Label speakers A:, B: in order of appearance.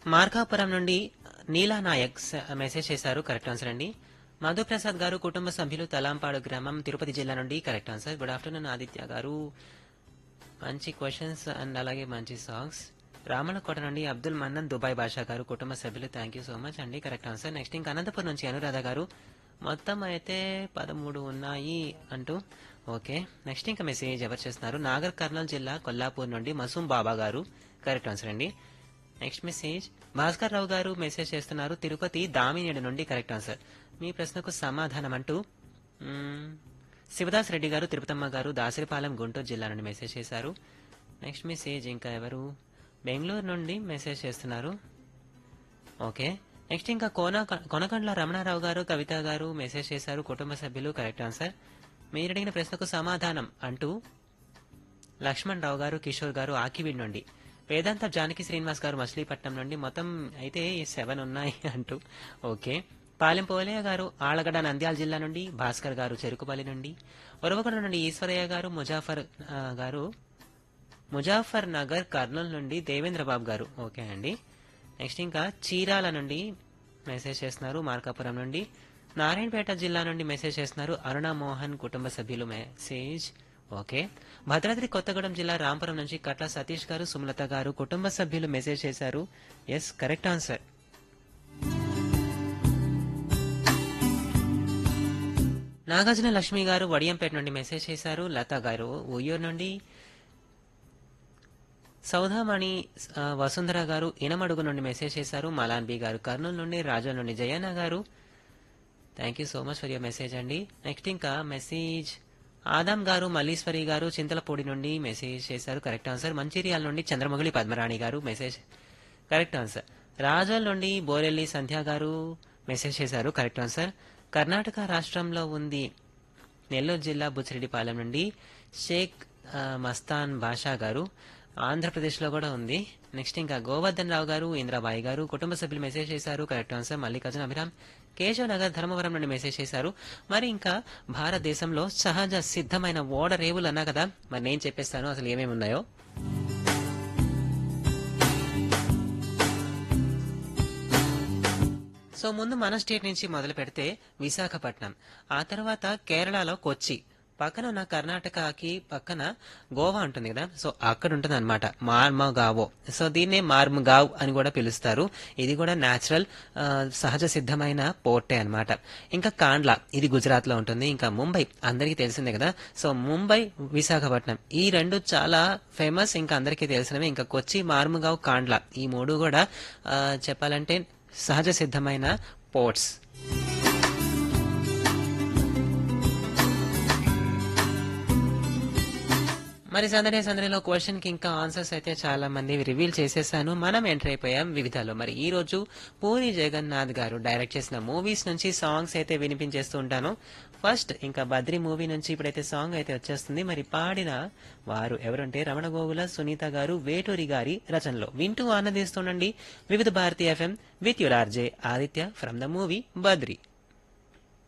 A: మార్కాపురం నుండి నీలా నాయక్ స- మెసేజ్ చేశారు కరెక్ట్ ఆన్సర్ అండి మధుప్రసాద్ గారు కుటుంబ సభ్యులు తలాంపాడు గ్రామం తిరుపతి జిల్లా నుండి correct answer good afternoon Aditya garu మంచి క్వశ్చన్స్ అండ్ అలాగే మంచి సాంగ్స్ రామలకోట నుండి అబ్దుల్ మన్నన్ దుబాయ్ బాషా గారు కుటుంబ సభ్యులు థ్యాంక్ యూ సో మచ్ అండి కరెక్ట్ ఆన్సర్ నెక్స్ట్ ఇంకా అనంతపురం నుంచి అనురాధ గారు మొత్తం అయితే పదమూడు ఉన్నాయి అంటూ ఓకే నెక్స్ట్ ఇంకా మెసేజ్ ఎవరు చేస్తున్నారు నాగర్ కర్నూలు జిల్లా కొల్లాపూర్ నుండి మసూం బాబా గారు కరెక్ట్ ఆన్సర్ అండి next message Bhaskar Rao garu message చేస్తున్నారు తిరుపతి దామినేడు నుండి కరెక్ట్ ఆన్సర్ మీ ప్రశ్నకు సమాధానం అంటూ మ్మ్, శివదాస్ రెడ్డి గారు తిరుపతమ్మ గారు దాసరిపాలెం గుంటూరు జిల్లా నుండి మెసేజ్ చేశారు నెక్స్ట్ మెసేజ్ ఇంకా ఎవరు బెంగళూరు నుండి మెసేజ్ చేస్తున్నారు ఓకే నెక్స్ట్ ఇంకా కోన కొనకండ్ల రమణారావు గారు కవిత గారు మెసేజ్ చేశారు కుటుంబ సభ్యులు కరెక్ట్ ఆన్సర్ మీరు అడిగిన ప్రశ్నకు సమాధానం అంటూ లక్ష్మణ్ రావు గారు కిషోర్ గారు ఆకివీడ్ నుండి వేదాంత జానకి శ్రీనివాస్ గారు మచిలీపట్నం నుండి మొత్తం అయితే సెవెన్ ఉన్నాయి అంటూ ఓకే పాలెం పోలయ్య గారు ఆళ్లగడ్డ నంద్యాల జిల్లా నుండి భాస్కర్ గారు చెరుకుపల్లి నుండి ఒరవగడ నుండి ఈశ్వరయ్య గారు ముజాఫర్ ఆ, గారు ముజాఫర్ నగర్ కర్నూలు నుండి దేవేంద్ర బాబు గారు ఓకే అండి నెక్స్ట్ ఇంకా చీరాల నుండి మెసేజ్ చేస్తున్నారు మార్కాపురం నుండి నారాయణపేట జిల్లా నుండి మెసేజ్ చేస్తున్నారు అరుణ మోహన్ కుటుంబ సభ్యులు మెసేజ్ ఓకే భద్రాద్రి కొత్తగూడెం జిల్లా రాంపురం నుంచి కట్ల సతీష్ గారు సుమలత గారు కుటుంబ సభ్యులు మెసేజ్ చేశారు yes correct answer Nagarjuna Lakshmi garu Vadiyampeta నుండి మెసేజ్ చేశారు లత గారు ఉయ్యూరు నుండి సౌధామణి ఆ, వసుంధర గారు ఇనమడుగు నుండి మెసేజ్ చేశారు మలాన్ బి గారు కర్నూలు నుండి రాజా నుండి Jayanna garu thank you so much for your message అండి నెక్స్ట్ ఇంకా మెసేజ్ ఆదాం గారు మల్లీశ్వరి గారు చింతలపూడి నుండి మెసేజ్ చేశారు కరెక్ట్ ఆన్సర్ మంచిర్యాల నుండి చంద్రమొగలి పద్మరాణి గారు మెసేజ్ కరెక్ట్ ఆన్సర్ రాజోల్ నుండి బోరెల్లి సంధ్య గారు మెసేజ్ చేశారు కరెక్ట్ ఆన్సర్ కర్ణాటక రాష్ట్రంలో ఉంది నెల్లూరు జిల్లా బుచ్చిరెడ్డిపాలెం నుండి షేక్ ఆ, మస్తాన్ బాషా గారు ఆంధ్రప్రదేశ్లో కూడా ఉంది నెక్స్ట్ ఇంకా గోవర్ధన్ రావు గారు ఇంద్రాబాయి గారు కుటుంబ సభ్యులు మెసేజ్ చేశారు కరెక్ట్ ఆన్సర్ మల్లికార్జున అభిరామ్ కేశవ్ నగర్ ధర్మవరం నుండి మెసేజ్ చేశారు మరి ఇంకా భారతదేశంలో సహజ సిద్ధమైన ఓడ రేవులు అన్నా కదా మరి నేను చెప్పేస్తాను అసలు ఏమేమి ఉన్నాయో సో ముందు మన స్టేట్ నుంచి మొదలు పెడితే విశాఖపట్నం ఆ తర్వాత కేరళలో కొచ్చి పక్కన ఉన్న కర్ణాటకకి పక్కన గోవా ఉంటుంది కదా సో అక్కడ ఉంటుంది అనమాట మార్మగావో సో దీన్నే మార్మగావ్ అని కూడా పిలుస్తారు ఇది కూడా న్యాచురల్ సహజ సిద్ధమైన పోర్టే అన్నమాట ఇంకా కాండ్లా ఇది గుజరాత్ లో ఉంటుంది ఇంకా ముంబై అందరికీ తెలిసిందే కదా సో ముంబై విశాఖపట్నం ఈ రెండు చాలా ఫేమస్ ఇంకా అందరికీ తెలిసినవి ఇంకా కొచ్చి మార్మగావ్ కాండ్లా ఈ మూడు కూడా ఆ, చెప్పాలంటే సహజ సిద్ధమైన పోర్ట్స్ మరి సందడి సందడిలో క్వశ్చన్ కి ఇంకా ఆన్సర్స్ అయితే చాలా మంది రివీల్ చేసేసాను మనం ఎంటర్ అయిపోయాం వివిధాలో మరి ఈ రోజు పూరి జగన్నాథ్ గారు డైరెక్ట్ చేసిన మూవీస్ నుంచి సాంగ్స్ అయితే వినిపించేస్తూ ఉంటాను ఫస్ట్ ఇంకా బద్రి మూవీ నుంచి ఇప్పుడైతే సాంగ్ అయితే వచ్చేస్తుంది మరి పాడిన వారు ఎవరంటే రమణ గోగుల సునీత గారు వేటూరి గారి రచనలో వింటూ ఆనందిస్తుండండి Vividh Bharati FM with your RJ Aditya from the movie Badri